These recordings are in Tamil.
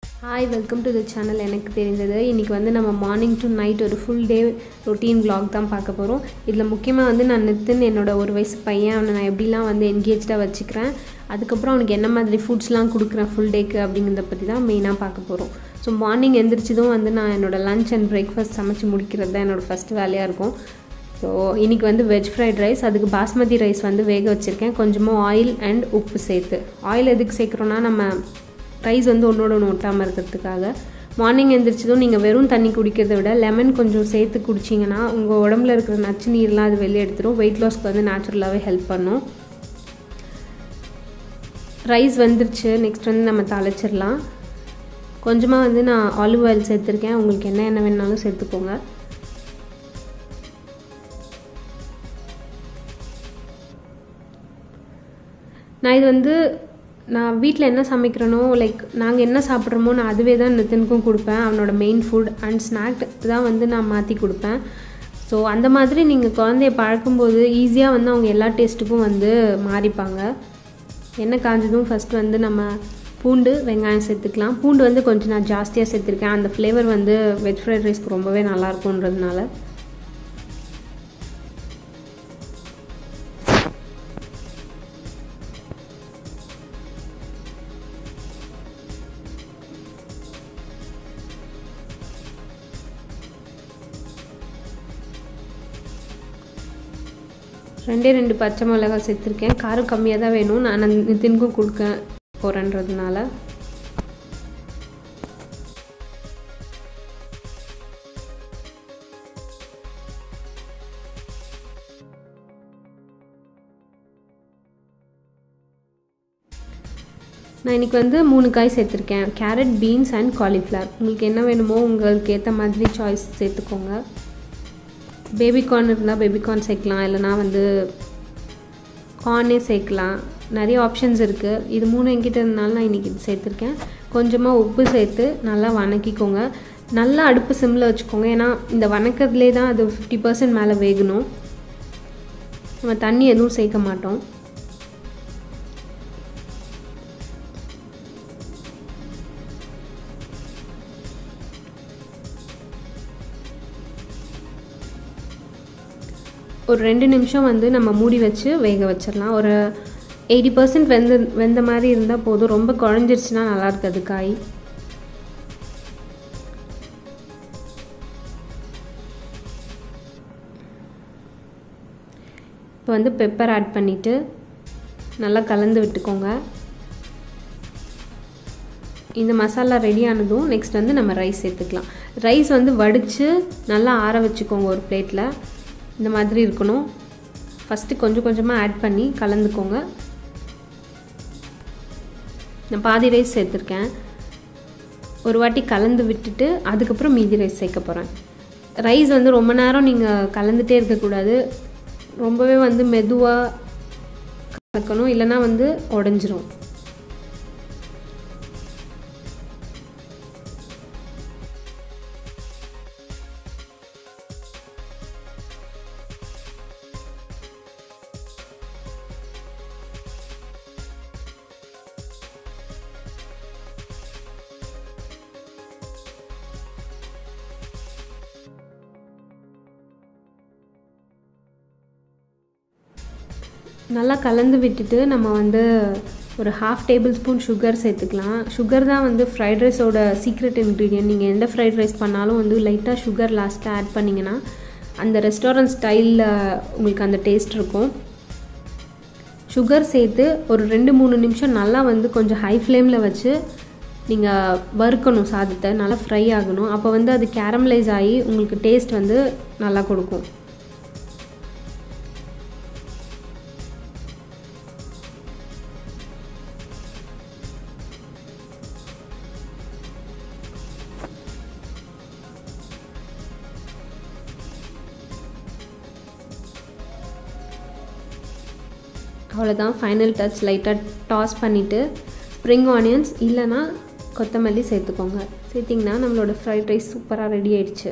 hi welcome to the channel எனக்கு தெரிந்தது இன்றைக்கி வந்து நம்ம மார்னிங் டு நைட் ஒரு ஃபுல் டே ரொட்டீன் vlog தான் பார்க்க போகிறோம் இதில் முக்கியமாக வந்து நான் நித்தின் என்னோட ஒரு வயசு பையன் அவனை நான் எப்படிலாம் வந்து என்கேஜாக வச்சுக்கிறேன் அதுக்கப்புறம் அவனுக்கு என்ன மாதிரி ஃபுட்ஸ்லாம் கொடுக்குறேன் ஃபுல் டேக்கு அப்படிங்கிறத பற்றி தான் மெயினாக பார்க்க போகிறோம் ஸோ மார்னிங் எந்திரிச்சதும் வந்து நான் என்னோட லஞ்ச் அண்ட் பிரேக்ஃபாஸ்ட் சமைச்சு முடிக்கிறது தான் என்னோடய ஃபஸ்ட்டு வேலையாக இருக்கும் ஸோ இன்றைக்கி வந்து வெஜ் ஃப்ரைட் ரைஸ் அதுக்கு பாஸ்மதி ரைஸ் வந்து வேக வச்சுருக்கேன் கொஞ்சமாக ஆயில் அண்ட் உப்பு சேர்த்து ஆயில் எதுக்கு சேர்க்குறோன்னா நம்ம ரைஸ் வந்து ஒன்றோட ஒன்று ஒட்டாமல் இருக்கிறதுக்காக மார்னிங் எந்திரிச்சதும் நீங்கள் வெறும் தண்ணி குடிக்கிறத விட லெமன் கொஞ்சம் சேர்த்து குடிச்சிங்கன்னா உங்கள் உடம்புல இருக்கிற நச்சு நீர்லாம் அது வெளியே எடுத்துரும் வெயிட் லாஸ்க்கு வந்து நேச்சுரலாகவே ஹெல்ப் பண்ணும் ரைஸ் வந்துருச்சு நெக்ஸ்ட் வந்து நம்ம தாளிச்சிடலாம் கொஞ்சமாக வந்து நான் ஆலிவ் ஆயில் சேர்த்துருக்கேன் உங்களுக்கு என்ன என்ன வேணாலும் சேர்த்துக்கோங்க நான் இது வந்து நான் வீட்டில் என்ன சமைக்கிறேனோ லைக் நாங்கள் என்ன சாப்பிட்றோமோ நான் அதுவே தான் நித்தினுக்கும் கொடுப்பேன் அவனோட மெயின் ஃபுட் அண்ட் ஸ்நாக் தான் வந்து நான் மாற்றி கொடுப்பேன் ஸோ அந்த மாதிரி நீங்கள் குழந்தைய பழக்கும்போது ஈஸியாக வந்து அவங்க எல்லா டேஸ்ட்டுக்கும் வந்து மாறிப்பாங்க எண்ணெய் காஞ்சதும் ஃபஸ்ட் வந்து நம்ம பூண்டு வெங்காயம் சேர்த்துக்கலாம் பூண்டு வந்து கொஞ்சம் நான் ஜாஸ்தியாக சேர்த்துருக்கேன் அந்த ஃப்ளேவர் வந்து வெஜ் ஃப்ரைட் ரைஸ்க்கு ரொம்பவே நல்லாயிருக்குன்றதுனால ரெண்டே ரெண்டு பச்சை மிளகாய் சேர்த்துருக்கேன் காரம் கம்மியாக தான் வேணும் நான் நிதினுக்கும் கொடுக்க போகிறேன்றதுனால நான் இன்றைக்கி வந்து மூணு காய் சேர்த்துருக்கேன் கேரட் பீன்ஸ் அண்ட் காலிஃப்ளவர் உங்களுக்கு என்ன வேணுமோ உங்களுக்கு ஏற்ற மாதிரி சாய்ஸ் சேர்த்துக்கோங்க பேபிகார்ன் இருந்தால் பேபிகார்ன் சேர்க்கலாம் இல்லைனா வந்து கார்னே சேர்க்கலாம் நிறைய ஆப்ஷன்ஸ் இருக்குது இது மூணு என்கிட்ட இருந்தாலும் நான் இன்றைக்கி இது சேர்த்துருக்கேன் கொஞ்சமாக உப்பு சேர்த்து நல்லா வணக்கிக்கோங்க நல்லா அடுப்பு சிம்மில் வச்சுக்கோங்க ஏன்னா இந்த வணக்கத்துலேயே தான் அது ஃபிஃப்டி பர்சன்ட் மேலே வேகணும் நம்ம தண்ணி எதுவும் சேர்க்க மாட்டோம் ஒரு ரெண்டு நிமிஷம் வந்து நம்ம மூடி வச்சு வேக வச்சிடலாம் ஒரு எயிட்டி பர்சன்ட் வெந்த வெந்த மாதிரி இருந்தால் போதும் ரொம்ப குழஞ்சிருச்சுன்னா நல்லா இருக்காது காய் இப்போ வந்து பெப்பர் ஆட் பண்ணிவிட்டு நல்லா கலந்து விட்டுக்கோங்க இந்த மசாலா ரெடி ஆனதும் நெக்ஸ்ட் வந்து நம்ம ரைஸ் சேர்த்துக்கலாம் ரைஸ் வந்து வடித்து நல்லா ஆற வச்சுக்கோங்க ஒரு பிளேட்டில் இந்த மாதிரி இருக்கணும் ஃபஸ்ட்டு கொஞ்சம் கொஞ்சமாக ஆட் பண்ணி கலந்துக்கோங்க நான் பாதி ரைஸ் சேர்த்துருக்கேன் ஒரு வாட்டி கலந்து விட்டுட்டு அதுக்கப்புறம் மீதி ரைஸ் சேர்க்க போகிறேன் ரைஸ் வந்து ரொம்ப நேரம் நீங்கள் கலந்துகிட்டே இருக்கக்கூடாது ரொம்பவே வந்து மெதுவாக கலக்கணும் இல்லைனா வந்து உடஞ்சிரும் நல்லா கலந்து விட்டுட்டு நம்ம வந்து ஒரு ஹாஃப் டேபிள் ஸ்பூன் சுகர் சேர்த்துக்கலாம் சுகர் தான் வந்து ஃப்ரைட் ரைஸோட சீக்ரெட் இன்க்ரீடியன்ட் நீங்கள் எந்த ஃப்ரைட் ரைஸ் பண்ணாலும் வந்து லைட்டாக சுகர் லாஸ்ட்டாக ஆட் பண்ணிங்கன்னா அந்த ரெஸ்டாரண்ட் ஸ்டைலில் உங்களுக்கு அந்த டேஸ்ட் இருக்கும் சுகர் சேர்த்து ஒரு ரெண்டு மூணு நிமிஷம் நல்லா வந்து கொஞ்சம் ஹை ஃப்ளேமில் வச்சு நீங்கள் வறுக்கணும் சாதத்தை நல்லா ஃப்ரை ஆகணும் அப்போ வந்து அது கேரமலைஸ் ஆகி உங்களுக்கு டேஸ்ட் வந்து நல்லா கொடுக்கும் அவ்வளோதான் ஃபைனல் டச் லைட்டாக டாஸ் பண்ணிவிட்டு ஸ்ப்ரிங் ஆனியன்ஸ் இல்லைன்னா கொத்தமல்லி சேர்த்துக்கோங்க சேர்த்திங்கன்னா நம்மளோட ஃப்ரைட் ரைஸ் சூப்பராக ரெடி ஆயிடுச்சு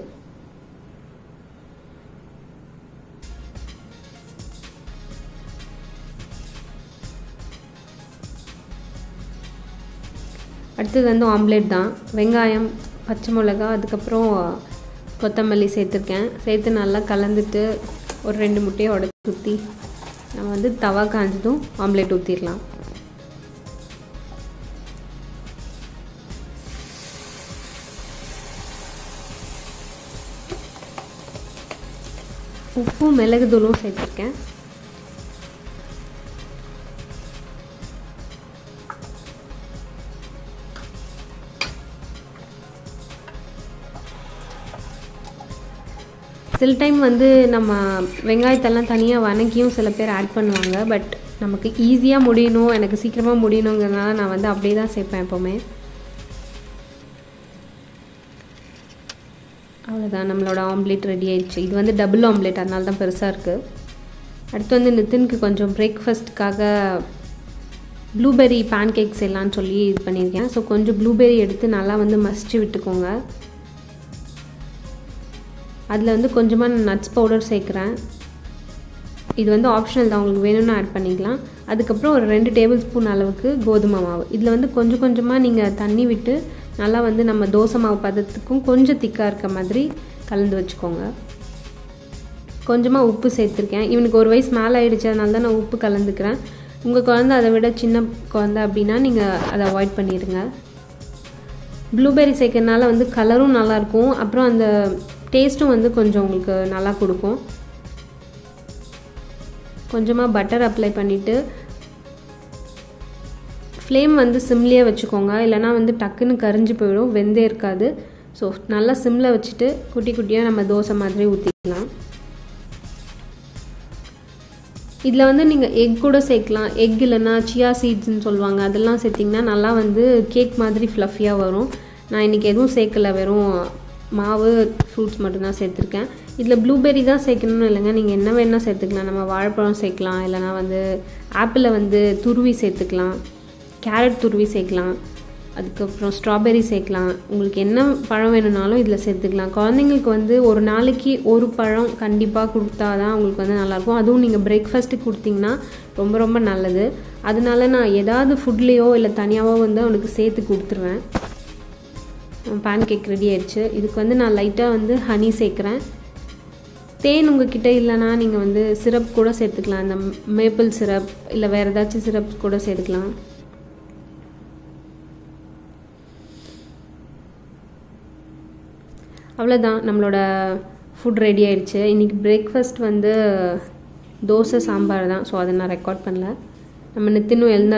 அடுத்தது வந்து ஆம்லேட் தான் வெங்காயம் பச்சை மிளகா அதுக்கப்புறம் கொத்தமல்லி சேர்த்துருக்கேன் சேர்த்து நல்லா கலந்துட்டு ஒரு ரெண்டு முட்டையை உடச்சி ஊற்றி நம்ம வந்து தவா காஞ்சதும் ஆம்லேட் ஊற்றிடலாம் உப்பும் மிளகு தூளும் சேர்த்துருக்கேன் சில டைம் வந்து நம்ம வெங்காயத்தெல்லாம் தனியாக வணக்கியும் சில பேர் ஆட் பண்ணுவாங்க பட் நமக்கு ஈஸியாக முடியணும் எனக்கு சீக்கிரமாக முடியணுங்கிறதுனால நான் வந்து அப்படியே தான் சேர்ப்பேன் எப்போவுமே அவ்வளோதான் நம்மளோட ஆம்லேட் ரெடி ஆயிடுச்சு இது வந்து டபுள் ஆம்லேட் அதனால தான் பெருசாக இருக்குது அடுத்து வந்து நிதினுக்கு கொஞ்சம் பிரேக்ஃபாஸ்ட்டுக்காக ப்ளூபெர்ரி பேன் கேக் செய்யலான்னு சொல்லி இது பண்ணியிருக்கேன் ஸோ கொஞ்சம் ப்ளூபெர்ரி எடுத்து நல்லா வந்து மசிச்சு விட்டுக்கோங்க அதில் வந்து கொஞ்சமாக நான் நட்ஸ் பவுடர் சேர்க்குறேன் இது வந்து ஆப்ஷனல் தான் உங்களுக்கு வேணும்னு ஆட் பண்ணிக்கலாம் அதுக்கப்புறம் ஒரு ரெண்டு டேபிள் ஸ்பூன் அளவுக்கு கோதுமை மாவு இதில் வந்து கொஞ்சம் கொஞ்சமாக நீங்கள் தண்ணி விட்டு நல்லா வந்து நம்ம தோசை மாவு பதத்துக்கும் கொஞ்சம் திக்காக இருக்க மாதிரி கலந்து வச்சுக்கோங்க கொஞ்சமாக உப்பு சேர்த்துருக்கேன் இவனுக்கு ஒரு வயசு மேலே ஆகிடுச்சு அதனால தான் நான் உப்பு கலந்துக்கிறேன் உங்கள் குழந்த அதை விட சின்ன குழந்த அப்படின்னா நீங்கள் அதை அவாய்ட் பண்ணிடுங்க ப்ளூபெர்ரி சேர்க்கறனால வந்து கலரும் நல்லாயிருக்கும் அப்புறம் அந்த டேஸ்ட்டும் வந்து கொஞ்சம் உங்களுக்கு நல்லா கொடுக்கும் கொஞ்சமாக பட்டர் அப்ளை பண்ணிவிட்டு ஃப்ளேம் வந்து சிம்லேயே வச்சுக்கோங்க இல்லைனா வந்து டக்குன்னு கரிஞ்சு போயிடும் வெந்தே இருக்காது ஸோ நல்லா சிம்மில் வச்சுட்டு குட்டி குட்டியாக நம்ம தோசை மாதிரி ஊற்றிக்கலாம் இதில் வந்து நீங்கள் எக் கூட சேர்க்கலாம் எக் இல்லைன்னா சியா சீட்ஸ்னு சொல்லுவாங்க அதெல்லாம் சேர்த்திங்கன்னா நல்லா வந்து கேக் மாதிரி ஃப்ளஃபியாக வரும் நான் இன்றைக்கி எதுவும் சேர்க்கல வெறும் மாவு ஃப்ரூட்ஸ் மட்டும்தான் சேர்த்துருக்கேன் இதில் ப்ளூபெர்ரி தான் சேர்க்கணும்னு இல்லைங்க நீங்கள் என்ன வேணால் சேர்த்துக்கலாம் நம்ம வாழைப்பழம் சேர்க்கலாம் இல்லைனா வந்து ஆப்பிளை வந்து துருவி சேர்த்துக்கலாம் கேரட் துருவி சேர்க்கலாம் அதுக்கப்புறம் ஸ்ட்ராபெரி சேர்க்கலாம் உங்களுக்கு என்ன பழம் வேணும்னாலும் இதில் சேர்த்துக்கலாம் குழந்தைங்களுக்கு வந்து ஒரு நாளைக்கு ஒரு பழம் கண்டிப்பாக கொடுத்தா தான் உங்களுக்கு வந்து நல்லாயிருக்கும் அதுவும் நீங்கள் பிரேக்ஃபாஸ்ட்டுக்கு கொடுத்தீங்கன்னா ரொம்ப ரொம்ப நல்லது அதனால நான் ஏதாவது ஃபுட்லேயோ இல்லை தனியாகவோ வந்து அவனுக்கு சேர்த்து கொடுத்துருவேன் பேன் கேக் ரெடி ஆயிடுச்சு இதுக்கு வந்து நான் லைட்டாக வந்து ஹனி சேர்க்குறேன் தேன் உங்ககிட்ட இல்லைன்னா நீங்கள் வந்து சிரப் கூட சேர்த்துக்கலாம் இந்த மேப்பிள் சிரப் இல்லை வேறு ஏதாச்சும் சிரப் கூட சேர்த்துக்கலாம் அவ்வளோதான் நம்மளோட ஃபுட் ரெடி ஆயிடுச்சு இன்றைக்கி பிரேக்ஃபாஸ்ட் வந்து தோசை சாம்பார் தான் ஸோ அதை நான் ரெக்கார்ட் பண்ணல நம்ம நித்தினும் எழுந்த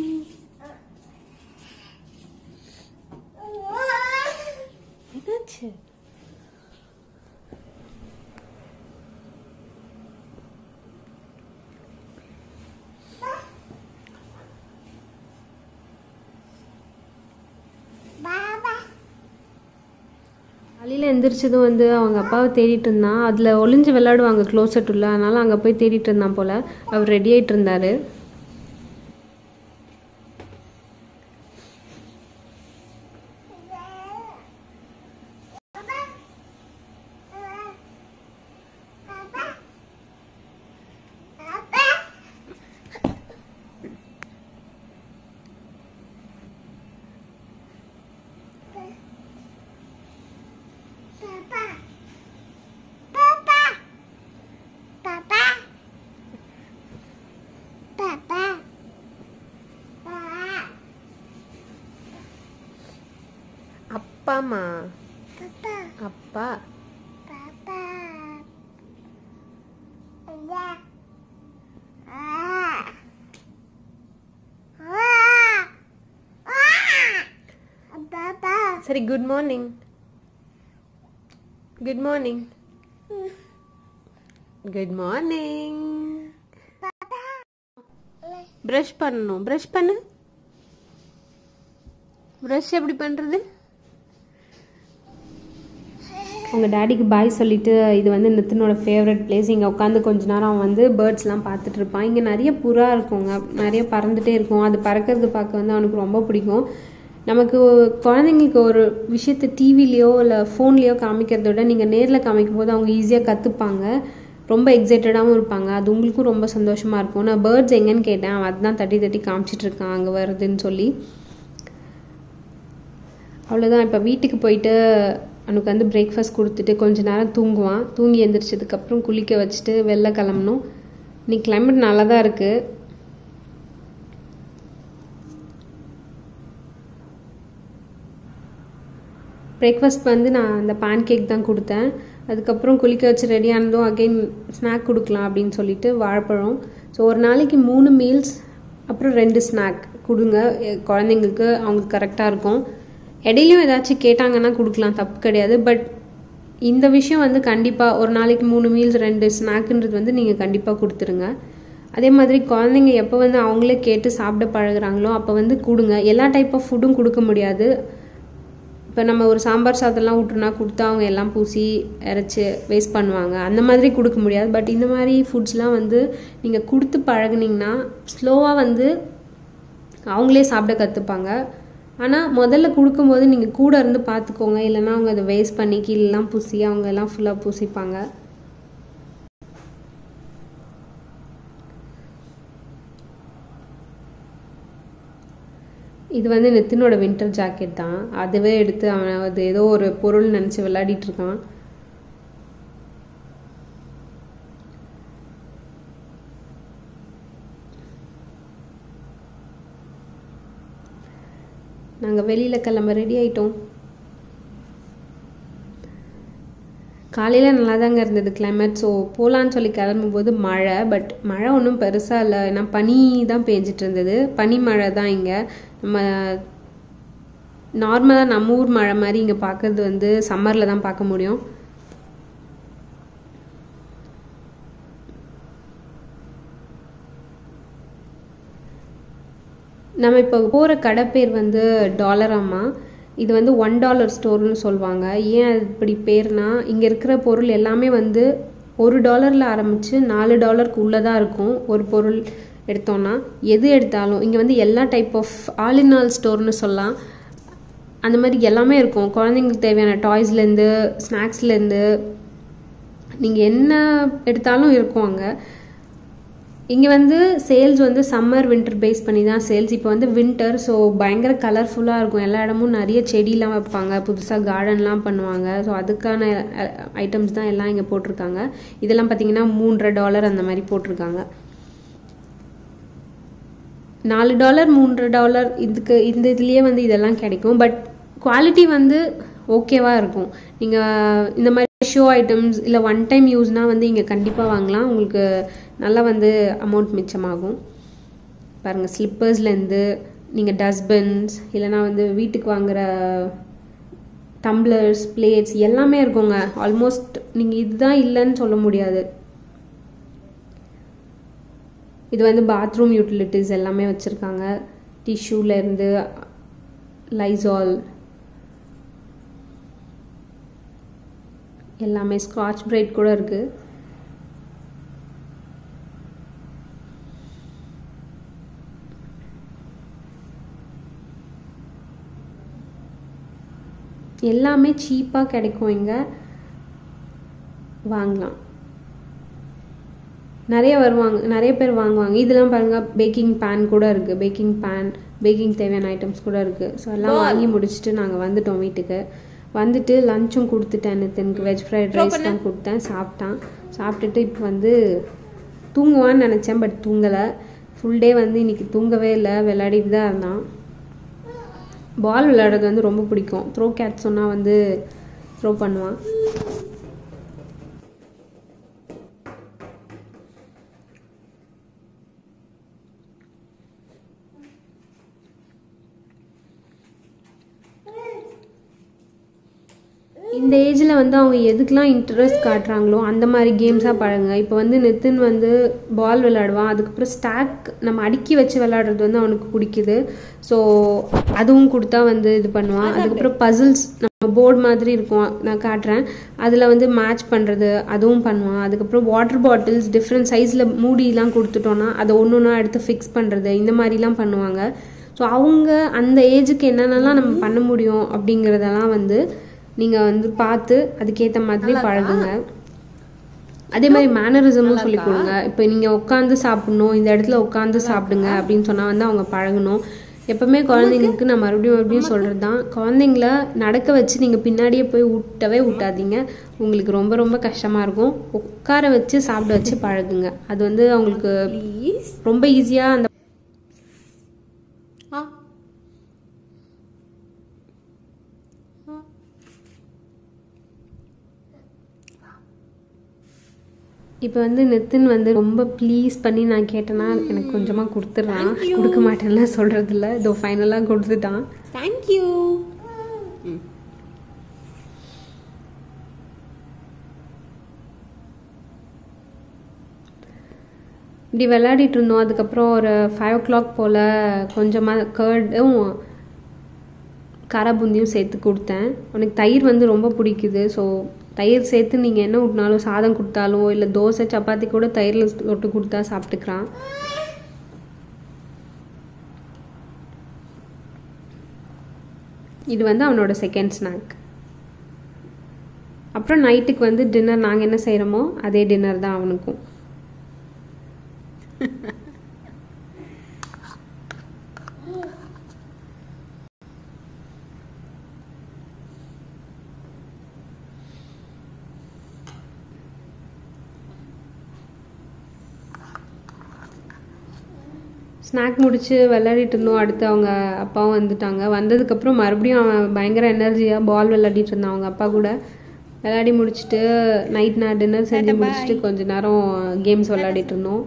என்னாச்சு காலையில் எந்திரிச்சதும் வந்து அவங்க அப்பாவை தேடிட்டு இருந்தான் அதில் ஒளிஞ்சு விளையாடுவாங்க க்ளோசட் உள்ள அதனால் அங்கே போய் தேடிட்டு இருந்தான் போல் அவர் ரெடி ஆகிட்டு இருந்தார் அப்பாமா அப்பா சரி good morning good morning good morning brush பண்ணணும் ப்ரஷ் பண்ணு ப்ரஷ் எப்படி பண்ணுறது உங்கள் டேடிக்கு பாய் சொல்லிட்டு இது வந்து நித்தினோட ஃபேவரட் பிளேஸ் இங்கே உட்காந்து கொஞ்ச நேரம் அவன் வந்து பேர்ட்ஸ்லாம் பார்த்துட்டு இருப்பான் இங்கே நிறைய புறா இருக்குங்க நிறைய பறந்துட்டே இருக்கும் அது பறக்கிறது பார்க்க வந்து அவனுக்கு ரொம்ப பிடிக்கும் நமக்கு குழந்தைங்களுக்கு ஒரு விஷயத்தை டிவிலேயோ இல்லை ஃபோன்லேயோ காமிக்கிறத விட நீங்கள் நேரில் காமிக்கும் போது அவங்க ஈஸியாக கற்றுப்பாங்க ரொம்ப எக்ஸைட்டடாகவும் இருப்பாங்க அது உங்களுக்கும் ரொம்ப சந்தோஷமாக இருக்கும் நான் பேர்ட்ஸ் எங்கேன்னு கேட்டேன் அவன் அதுதான் தட்டி தட்டி காமிச்சிட்டு இருக்கான் அங்கே வருதுன்னு சொல்லி அவ்வளோதான் இப்போ வீட்டுக்கு போயிட்டு அவனுக்கு வந்து பிரேக்ஃபாஸ்ட் கொடுத்துட்டு கொஞ்ச நேரம் தூங்குவான் தூங்கி எந்திரிச்சதுக்கப்புறம் குளிக்க வச்சுட்டு வெளில கிளம்பணும் இன்னைக்கு கிளைமேட் நல்லா தான் இருக்குது பிரேக்ஃபாஸ்ட் வந்து நான் அந்த பேன் கேக் தான் கொடுத்தேன் அதுக்கப்புறம் குளிக்க வச்சு ரெடி ஆனதும் அகெயின் ஸ்நாக் கொடுக்கலாம் அப்படின்னு சொல்லிட்டு வாழைப்பழம் ஸோ ஒரு நாளைக்கு மூணு மீல்ஸ் அப்புறம் ரெண்டு ஸ்நாக் கொடுங்க எ- குழந்தைங்களுக்கு அவங்களுக்கு கரெக்டாக இருக்கும் இடையிலையும் ஏதாச்சும் கேட்டாங்கன்னா கொடுக்கலாம் தப்பு கிடையாது பட் இந்த விஷயம் வந்து கண்டிப்பாக ஒரு நாளைக்கு மூணு மீல்ஸ் ரெண்டு ஸ்நாக்குன்றது வந்து நீங்கள் கண்டிப்பாக கொடுத்துருங்க அதே மாதிரி குழந்தைங்க எப்போ வந்து அவங்களே கேட்டு சாப்பிட பழகுறாங்களோ அப்போ வந்து கொடுங்க எல்லா டைப் ஆஃப் ஃபுட்டும் கொடுக்க முடியாது இப்போ நம்ம ஒரு சாம்பார் சாதம்லாம் விட்டுனா கொடுத்தா அவங்க எல்லாம் பூசி இறைச்சி வேஸ்ட் பண்ணுவாங்க அந்த மாதிரி கொடுக்க முடியாது பட் இந்த மாதிரி ஃபுட்ஸ்லாம் வந்து நீங்கள் கொடுத்து பழகுனீங்கன்னா ஸ்லோவாக வந்து அவங்களே சாப்பிட கற்றுப்பாங்க ஆனால் முதல்ல கொடுக்கும்போது நீங்கள் கூட இருந்து பார்த்துக்கோங்க இல்லைன்னா அவங்க அதை வேஸ்ட் பண்ணி கீழெல்லாம் பூசி அவங்க எல்லாம் ஃபுல்லாக பூசிப்பாங்க இது வந்து நித்தினோட வின்டர் ஜாக்கெட் தான் அதுவே எடுத்து அவன் அது ஏதோ ஒரு பொருள் நினச்சி விளையாடிட்டு இருக்கான் நாங்கள் வெளியில் கிளம்ப ரெடி ஆயிட்டோம் காலையில் நல்லா தாங்க இருந்தது கிளைமேட் ஸோ போகலான்னு சொல்லி கிளம்பும்போது மழை பட் மழை ஒன்றும் பெருசாக இல்லை ஏன்னா பனி தான் பேஞ்சிட்டு இருந்தது பனி மழை தான் இங்கே நம்ம நார்மலாக நம்ம ஊர் மழை மாதிரி இங்கே பார்க்கறது வந்து சம்மரில் தான் பார்க்க முடியும் நம்ம இப்போ போகிற கடை பேர் வந்து டாலர் அம்மா இது வந்து ஒன் டாலர் ஸ்டோர்னு சொல்லுவாங்க ஏன் அது இப்படி பேர்னா இங்கே இருக்கிற பொருள் எல்லாமே வந்து ஒரு டாலரில் ஆரம்பித்து நாலு டாலருக்கு உள்ளே தான் இருக்கும் ஒரு பொருள் எடுத்தோன்னா எது எடுத்தாலும் இங்கே வந்து எல்லா type of all in all ஸ்டோர்னு சொல்லலாம் அந்த மாதிரி எல்லாமே இருக்கும் குழந்தைங்களுக்கு தேவையான டாய்ஸ்லேருந்து ஸ்நாக்ஸ்லேருந்து நீங்கள் என்ன எடுத்தாலும் இருக்கும் அங்கே இங்கே வந்து சேல்ஸ் வந்து சம்மர் வின்டர் பேஸ் பண்ணி தான் சேல்ஸ் இப்போ வந்து வின்டர் ஸோ பயங்கர கலர்ஃபுல்லாக இருக்கும் எல்லா இடமும் நிறைய செடிலாம் வைப்பாங்க புதுசாக கார்டன்லாம் பண்ணுவாங்க ஸோ அதுக்கான ஐட்டம்ஸ் தான் எல்லாம் இங்கே போட்டிருக்காங்க இதெல்லாம் பார்த்தீங்கன்னா மூன்றரை டாலர் அந்த மாதிரி போட்டிருக்காங்க நாலு டாலர் மூன்று டாலர் இதுக்கு இந்த இதுலேயே வந்து இதெல்லாம் கிடைக்கும் பட் குவாலிட்டி வந்து ஓகேவாக இருக்கும் நீங்கள் இந்த மாதிரி ஷோ ஐட்டம்ஸ் இல்லை ஒன் டைம் யூஸ்னால் வந்து இங்கே கண்டிப்பாக வாங்கலாம் உங்களுக்கு நல்லா வந்து அமௌண்ட் மிச்சமாகும் பாருங்கள் ஸ்லிப்பர்ஸ்லேருந்து நீங்கள் டஸ்ட்பின்ஸ் இல்லைனா வந்து வீட்டுக்கு வாங்குற டம்ளர்ஸ் பிளேட்ஸ் எல்லாமே இருக்குங்க ஆல்மோஸ்ட் நீங்கள் இதுதான் இல்லைன்னு சொல்ல முடியாது இது வந்து பாத்ரூம் யூட்டிலிட்டிஸ் எல்லாமே வச்சுருக்காங்க டிஷ்யூலேருந்து லைசால் எல்லாமே ஸ்காட்ச் பிரைட் கூட இருக்குது எல்லாமே சீப்பாக கிடைக்கும் இங்கே வாங்கலாம் நிறைய வருவாங்க நிறைய பேர் வாங்குவாங்க இதெல்லாம் பாருங்கள் பேக்கிங் பேன் கூட இருக்குது பேக்கிங் பேன் பேக்கிங் தேவையான ஐட்டம்ஸ் கூட இருக்குது ஸோ எல்லாம் வாங்கி முடிச்சுட்டு நாங்கள் வந்துட்டோம் வீட்டுக்கு வந்துட்டு லஞ்சும் கொடுத்துட்டேன் நித்தினுக்கு வெஜ் ஃப்ரைட் ரைஸ் தான் கொடுத்தேன் சாப்பிட்டான் சாப்பிட்டுட்டு இப்போ வந்து தூங்குவான்னு நினச்சேன் பட் தூங்கலை ஃபுல் டே வந்து இன்னைக்கு தூங்கவே இல்லை விளையாடிட்டு தான் இருந்தான் பால் விளையாடுறது வந்து ரொம்ப பிடிக்கும் த்ரோ கேட் சொன்னால் வந்து த்ரோ பண்ணுவான் இந்த ஏஜில் வந்து அவங்க எதுக்கெலாம் இன்ட்ரெஸ்ட் காட்டுறாங்களோ அந்த மாதிரி கேம்ஸாக பழங்க இப்போ வந்து நித்தின் வந்து பால் விளையாடுவான் அதுக்கப்புறம் ஸ்டாக் நம்ம அடுக்கி வச்சு விளையாடுறது வந்து அவனுக்கு பிடிக்குது ஸோ அதுவும் கொடுத்தா வந்து இது பண்ணுவான் அதுக்கப்புறம் பசில்ஸ் நம்ம போர்டு மாதிரி இருக்கும் நான் காட்டுறேன் அதில் வந்து மேட்ச் பண்ணுறது அதுவும் பண்ணுவான் அதுக்கப்புறம் வாட்டர் பாட்டில்ஸ் டிஃப்ரெண்ட் சைஸில் மூடிலாம் கொடுத்துட்டோன்னா அதை ஒன்று ஒன்றா எடுத்து ஃபிக்ஸ் பண்ணுறது இந்த மாதிரிலாம் பண்ணுவாங்க ஸோ அவங்க அந்த ஏஜுக்கு என்னென்னலாம் நம்ம பண்ண முடியும் அப்படிங்கிறதெல்லாம் வந்து நீங்கள் வந்து பார்த்து அதுக்கேற்ற மாதிரி பழகுங்க அதே மாதிரி மேனரிசமும் சொல்லி கொடுங்க இப்போ நீங்கள் உட்காந்து சாப்பிடணும் இந்த இடத்துல உட்காந்து சாப்பிடுங்க அப்படின்னு சொன்னால் வந்து அவங்க பழகணும் எப்பவுமே குழந்தைங்களுக்கு நான் மறுபடியும் மறுபடியும் சொல்கிறது தான் குழந்தைங்கள நடக்க வச்சு நீங்கள் பின்னாடியே போய் விட்டவே விட்டாதீங்க உங்களுக்கு ரொம்ப ரொம்ப கஷ்டமாக இருக்கும் உட்கார வச்சு சாப்பிட வச்சு பழகுங்க அது வந்து அவங்களுக்கு ப்ளீஸ் ரொம்ப ஈஸியாக அந்த ஆ இப்போ வந்து நித்தின் வந்து ரொம்ப ப்ளீஸ் பண்ணி நான் கேட்டேன்னா எனக்கு கொஞ்சமாக கொடுத்துட்றான் கொடுக்க மாட்டேன்லாம் சொல்கிறதில்ல இதோ ஃபைனலாக கொடுத்துட்டான் தேங்க்யூ இப்படி விளையாடிட்டு இருந்தோம் அதுக்கப்புறம் ஒரு ஃபைவ் ஓ கிளாக் போல் கொஞ்சமாக கேர்டும் காரா பூந்தியும் சேர்த்து கொடுத்தேன் உனக்கு தயிர் வந்து ரொம்ப பிடிக்குது ஸோ தயிர் சேர்த்து நீங்கள் என்ன விட்னாலும் சாதம் கொடுத்தாலோ இல்லை தோசை சப்பாத்தி கூட தயிரில் தொட்டு கொடுத்தா சாப்பிட்டுக்கிறான் இது வந்து அவனோட செகண்ட் ஸ்நாக் அப்புறம் நைட்டுக்கு வந்து டின்னர் நாங்கள் என்ன செய்கிறோமோ அதே டின்னர் தான் அவனுக்கும் ஸ்நாக் முடிச்சு விளையாடிட்டு இருந்தோம் அடுத்து அவங்க அப்பாவும் வந்துட்டாங்க வந்ததுக்கப்புறம் மறுபடியும் அவன் பயங்கர எனர்ஜியாக பால் விளையாடிட்டு இருந்தான் அவங்க அப்பா கூட விளையாடி முடிச்சுட்டு நைட் நான் டின்னர் செஞ்சு முடிச்சுட்டு கொஞ்ச நேரம் கேம்ஸ் விளையாடிட்டு இருந்தோம்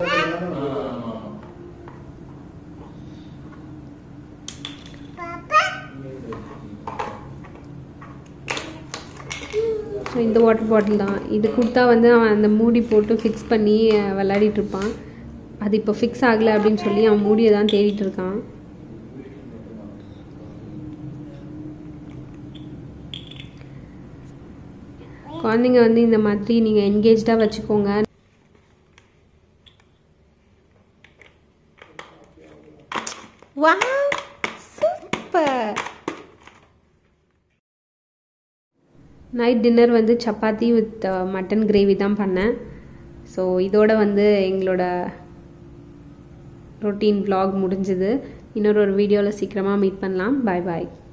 ஸோ இந்த வாட்டர் பாட்டில் தான் இது கொடுத்தா வந்து அவன் அந்த மூடி போட்டு ஃபிக்ஸ் பண்ணி அஹ், விளையாடிட்டு இருப்பான் அது இப்போ ஃபிக்ஸ் ஆகலை அப்படின்னு சொல்லி அவன் மூடியை தான் தேடிட்டு இருக்கான் குழந்தைங்க வந்து இந்த மாதிரி நீங்கள் என்கேஜாக வச்சுக்கோங்க வாவ் சூப்பர் நைட் டின்னர் வந்து சப்பாத்தி வித் மட்டன் கிரேவி தான் பண்ணேன் ஸோ இதோட வந்து எங்களோட ரொட்டீன் vlog முடிஞ்சுது இன்னொரு ஒரு வீடியோவில் சீக்கிரமாக மீட் பண்ணலாம் பாய் பாய்